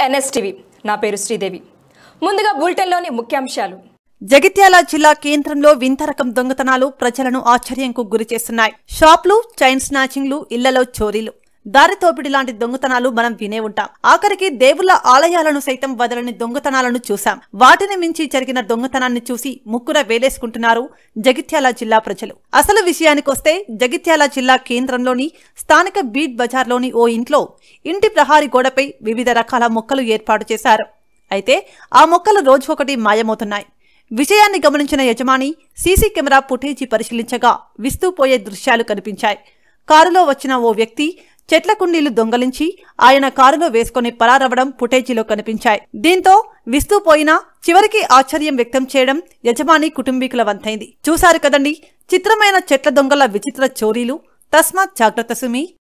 NSTV నా పేరు శ్రీదేవి ముందుగా బులెటిన్లోని ముఖ్యాంశాలు జగిత్యాల జిల్లా కేంద్రంలో వింత రకం దొంగతనాలు ప్రజలను ఆశ్చర్యంకు గురిచేస్తున్నాయి షాప్లు చైన్ స్నాచింగ్లు ఇళ్లలో చోరీలు దారి తోపిడి లాంటి దొంగతనాలు మనం వినే ఉంటాం ఆఖరికి దేవుళ్ల ఆలయాలను సైతం వదలని దొంగతనాలను చూశాం వాటిని మించి జరిగిన దొంగతనాన్ని చూసి ముక్కున వేలేసుకుంటున్నారు జగిత్యాల జిల్లా ప్రజలు అసలు విషయానికొస్తే జగిత్యాల జిల్లా కేంద్రంలోని స్థానిక బీట్ బజార్లోని ఓ ఇంట్లో ఇంటి ప్రహారీ గోడపై వివిధ రకాల మొక్కలు ఏర్పాటు చేశారు అయితే ఆ మొక్కలు రోజుకొకటి మాయమవుతున్నాయి విషయాన్ని గమనించిన యజమాని సీసీ కెమెరా ఫుటేజీ పరిశీలించగా విస్తూపోయే దృశ్యాలు కనిపించాయి కారులో వచ్చిన ఓ వ్యక్తి చెట్ల కుండీలు దొంగలించి ఆయన కారులో వేసుకుని పరారవడం ఫుటేజీలో కనిపించాయి దీంతో విస్తూపోయినా చివరికి ఆశ్చర్యం వ్యక్తం చేయడం యజమాని కుటుంబీకుల వంతైంది చూశారు కదండి చిత్రమైన చెట్ల దొంగల విచిత్ర చోరీలు తస్మాత్ జాగ్రత్త సుమి